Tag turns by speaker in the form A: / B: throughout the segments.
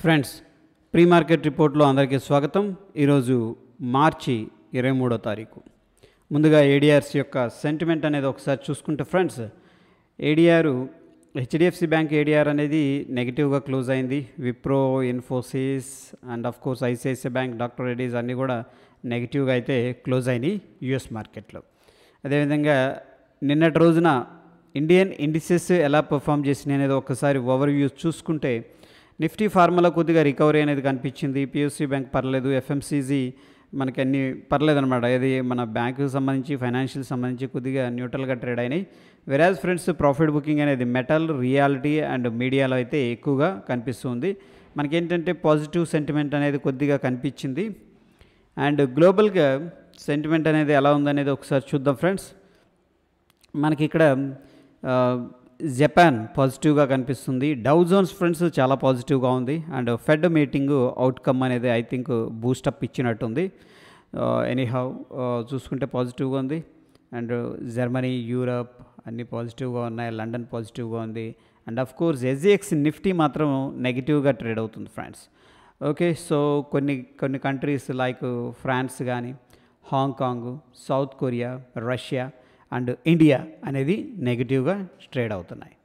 A: friends pre market రిపోర్ట్లో అందరికీ స్వాగతం ఈరోజు మార్చి ఇరవై మూడో తారీఖు ముందుగా ఏడిఆర్స్ యొక్క సెంటిమెంట్ అనేది ఒకసారి చూసుకుంటే friends ADR HDFC bank ADR అనేది నెగిటివ్గా క్లోజ్ అయింది Wipro Infosys and of course ICICI bank doctor Reddy's అన్నీ కూడా నెగిటివ్గా అయితే క్లోజ్ అయినాయి యుఎస్ మార్కెట్లో అదేవిధంగా నిన్నటి రోజున ఇండియన్ ఇండిసెస్ ఎలా పర్ఫామ్ చేసినాయి అనేది ఒకసారి ఓవర్ వ్యూ చూసుకుంటే నిఫ్టీ ఫార్ములా కొద్దిగా రికవరీ అనేది కనిపించింది పిఎస్సి బ్యాంక్ పర్లేదు ఎఫ్ఎంసీజీ మనకి అన్ని పర్లేదు అనమాట ఇది మన బ్యాంకుకి సంబంధించి ఫైనాన్షియల్ సంబంధించి కొద్దిగా న్యూట్రల్గా ట్రేడ్ అయినాయి వెరాజ్ ఫ్రెండ్స్ ప్రాఫిట్ బుకింగ్ అనేది మెటల్ రియాలిటీ అండ్ మీడియాలో అయితే ఎక్కువగా కనిపిస్తుంది మనకేంటంటే పాజిటివ్ సెంటిమెంట్ అనేది కొద్దిగా కనిపించింది అండ్ గ్లోబల్గా సెంటిమెంట్ అనేది ఎలా ఉందనేది ఒకసారి చూద్దాం ఫ్రెండ్స్ మనకి ఇక్కడ ఆ, జపాన్ పాజిటివ్గా కనిపిస్తుంది డౌ జోన్స్ ఫ్రెండ్స్ చాలా పాజిటివ్గా ఉంది అండ్ ఫెడ్ మీటింగ్ అవుట్కమ్ అనేది ఐ థింక్ బూస్టప్ ఇచ్చినట్టుంది ఎనీ హౌ చూసుకుంటే పాజిటివ్గా ఉంది అండ్ జర్మనీ యూరప్ అన్నీ పాజిటివ్గా ఉన్నాయి లండన్ పాజిటివ్గా ఉంది and of course SGX Nifty మాత్రం నెగిటివ్గా ట్రేడ్ అవుతుంది ఫ్రెండ్స్ ఓకే సో కొన్ని కొన్ని కంట్రీస్ లైక్ ఫ్రాన్స్ కానీ Hong Kong South Korea Russia and India అనేది నెగిటివ్గా ట్రేడ్ అవుతున్నాయి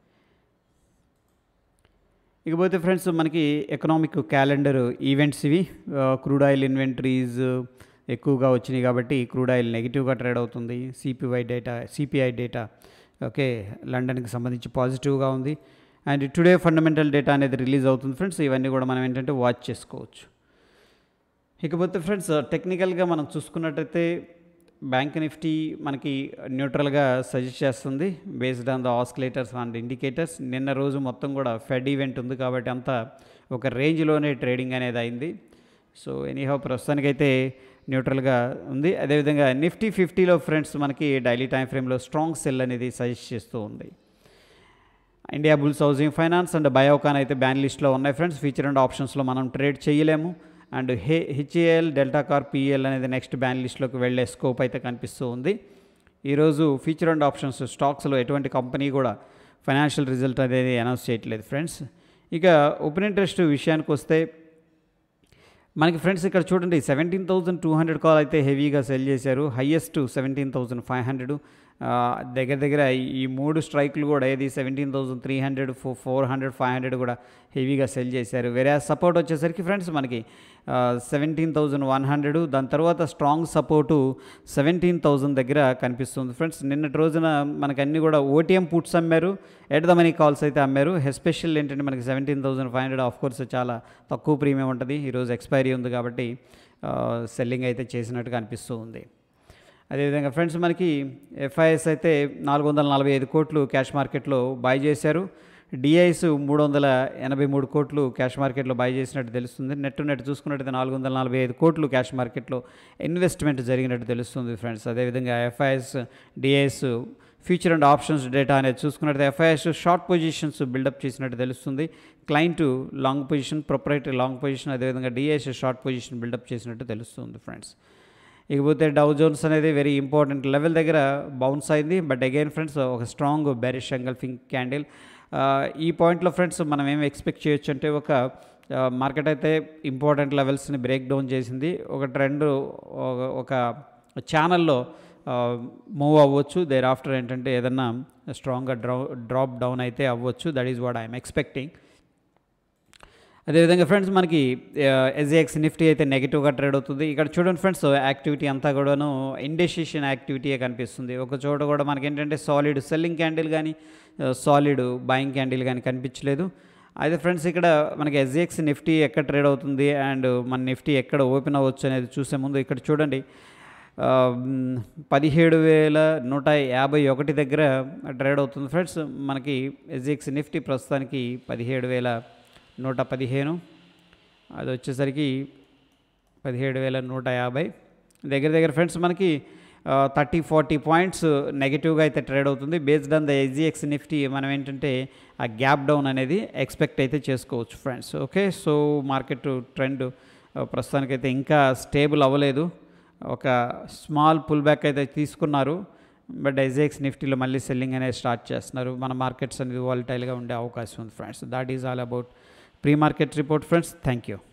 A: ఇకపోతే ఫ్రెండ్స్ మనకి ఎకనామిక్ క్యాలెండర్ ఈవెంట్స్ ఇవి క్రూడ్ ఆయిల్ ఇన్వెంటరీస్ ఎక్కువగా వచ్చినాయి కాబట్టి క్రూడ్ ఆయిల్ నెగిటివ్గా ట్రేడ్ అవుతుంది CPY data CPI data okay లండన్కి సంబంధించి పాజిటివ్గా ఉంది అండ్ టుడే ఫండమెంటల్ డేటా అనేది రిలీజ్ అవుతుంది ఫ్రెండ్స్ ఇవన్నీ కూడా మనం ఏంటంటే వాచ్ చేసుకోవచ్చు ఇకపోతే ఫ్రెండ్స్ టెక్నికల్గా మనం చూసుకున్నట్టయితే బ్యాంక్ నిఫ్టీ మనకి న్యూట్రల్గా సజెస్ట్ చేస్తుంది based on the oscillators and indicators నిన్న రోజు మొత్తం కూడా ఫెడ్ ఈవెంట్ ఉంది కాబట్టి అంతా ఒక రేంజ్లోనే ట్రేడింగ్ అనేది అయింది సో ఎనీహౌ ప్రస్తుతానికైతే న్యూట్రల్గా ఉంది అదేవిధంగా నిఫ్టీ ఫిఫ్టీలో ఫ్రెండ్స్ మనకి డైలీ టైం ఫ్రేమ్లో స్ట్రాంగ్ సెల్ అనేది సజెస్ట్ చేస్తూ ఉంది India bulls housing finance and Biocon అయితే బ్యాన్ లిస్ట్లో ఉన్నాయి ఫ్రెండ్స్ ఫీచర్ అండ్ ఆప్షన్స్లో మనం ట్రేడ్ చేయలేము and hey HAL delta car PL అనేది నెక్స్ట్ బ్యాన్ లిస్ట్లోకి వెళ్ళే స్కోప్ అయితే కనిపిస్తూ ఉంది ఈరోజు ఫీచర్ అండ్ ఆప్షన్స్ స్టాక్స్లో ఎటువంటి కంపెనీ కూడా ఫైనాన్షియల్ రిజల్ట్ అనేది అనౌన్స్ చేయట్లేదు ఫ్రెండ్స్ ఇక ఓపెన్ ఇంట్రెస్ట్ విషయానికి వస్తే మనకి ఫ్రెండ్స్ ఇక్కడ చూడండి seventeen thousand two hundred call అయితే హెవీగా సెల్ చేశారు highest seventeen thousand five hundred దగ్గర దగ్గర ఈ మూడు స్ట్రైక్లు కూడా ఏది seventeen thousand three hundred four four hundred five hundred కూడా హెవీగా సెల్ చేశారు వేరే సపోర్ట్ వచ్చేసరికి ఫ్రెండ్స్ మనకి సెవెంటీన్ థౌజండ్ వన్ హండ్రెడ్ దాని తర్వాత స్ట్రాంగ్ సపోర్టు సెవెంటీన్ థౌజండ్ దగ్గర కనిపిస్తుంది ఫ్రెండ్స్ నిన్నటి రోజున మనకి అన్ని కూడా ఓటీఎం పుట్స్ అమ్మారు ఎట్ ద మనీ కాల్స్ అయితే అమ్మారు ఎస్పెషల్ ఏంటంటే మనకి seventeen thousand five hundred of course చాలా తక్కువ ప్రీమియం ఉంటుంది ఈరోజు ఎక్స్పైరీ ఉంది కాబట్టి సెల్లింగ్ అయితే చేసినట్టుగా అనిపిస్తూ ఉంది అదేవిధంగా ఫ్రెండ్స్ మనకి ఎఫ్ఐఎస్ అయితే నాలుగు వందల నలభై ఐదు కోట్లు క్యాష్ మార్కెట్లో బై చేశారు డిఐస్ మూడు వందల ఎనభై మూడు కోట్లు క్యాష్ మార్కెట్లో బై చేసినట్టు తెలుస్తుంది నెట్ నెట్ చూసుకున్నట్టయితే నాలుగు వందల నలభై ఐదు కోట్లు క్యాష్ మార్కెట్లో ఇన్వెస్ట్మెంట్ జరిగినట్టు తెలుస్తుంది ఫ్రెండ్స్ అదేవిధంగా FIIs DIIs future and options data అనేది చూసుకున్నట్టయితే ఎఫ్ఐఎస్ షార్ట్ పొజిషన్స్ బిల్డప్ చేసినట్టు తెలుస్తుంది client long position proprietary long position అదేవిధంగా డిఐఎస్ షార్ట్ పొజిషన్ బిల్డప్ చేసినట్టు తెలుస్తుంది ఫ్రెండ్స్ ఇకపోతే డౌ జోన్స్ అనేది వెరీ ఇంపార్టెంట్ లెవెల్ దగ్గర బౌన్స్ అయింది బట్ అగైన్ ఫ్రెండ్స్ ఒక స్ట్రాంగ్ బెరిష్ ఎంగల్ఫింగ్ క్యాండిల్ ఈ పాయింట్లో ఫ్రెండ్స్ మనం ఏం ఎక్స్పెక్ట్ చేయొచ్చు అంటే ఒక మార్కెట్ అయితే ఇంపార్టెంట్ లెవెల్స్ని బ్రేక్ డౌన్ చేసింది ఒక ట్రెండ్ ఒక ఛానల్లో మూవ్ అవ్వచ్చు దేర్ ఆఫ్టర్ ఏంటంటే ఏదన్నా స్ట్రాంగ్గా డ్రా డ్రాప్ డౌన్ అయితే అవ్వచ్చు that is what I'm expecting అదేవిధంగా ఫ్రెండ్స్ మనకి ఎస్ఏఎక్స్ నిఫ్టీ అయితే నెగిటివ్గా ట్రేడ్ అవుతుంది ఇక్కడ చూడండి ఫ్రెండ్స్ యాక్టివిటీ అంతా కూడాను ఇండెసిషన్ యాక్టివిటీయే కనిపిస్తుంది ఒక చోట కూడా మనకి ఏంటంటే సాలిడ్ సెల్లింగ్ క్యాండిల్ కానీ సాలిడ్ బయింగ్ క్యాండిల్ కానీ కనిపించలేదు అయితే ఫ్రెండ్స్ ఇక్కడ మనకి ఎస్జిఎక్స్ నిఫ్టీ ఎక్కడ ట్రేడ్ అవుతుంది అండ్ మన నిఫ్టీ ఎక్కడ ఓపెన్ అవ్వచ్చు అనేది చూసే ముందు ఇక్కడ చూడండి పదిహేడు వేల నూట యాభై ఒకటి దగ్గర ట్రేడ్ అవుతుంది ఫ్రెండ్స్ మనకి ఎస్జిఎక్స్ నిఫ్టీ ప్రస్తుతానికి పదిహేడు వేల నూట పదిహేను అది వచ్చేసరికి పదిహేడు వేల నూట యాభై దగ్గర దగ్గర ఫ్రెండ్స్ మనకి థర్టీ ఫార్టీ పాయింట్స్ నెగిటివ్గా అయితే ట్రేడ్ అవుతుంది based on the SGX Nifty మనం ఏంటంటే ఆ గ్యాప్ డౌన్ అనేది ఎక్స్పెక్ట్ అయితే చేసుకోవచ్చు friends okay so market trend ప్రస్తుతానికైతే ఇంకా స్టేబుల్ అవ్వలేదు ఒక స్మాల్ పుల్ బ్యాక్ అయితే తీసుకున్నారు బట్ ఎస్ఎక్స్ నిఫ్టీలో మళ్ళీ సెల్లింగ్ అనేది స్టార్ట్ చేస్తున్నారు మన మార్కెట్స్ అనేది వాలిటైల్గా ఉండే అవకాశం ఉంది friends that is all about pre market report friends thank you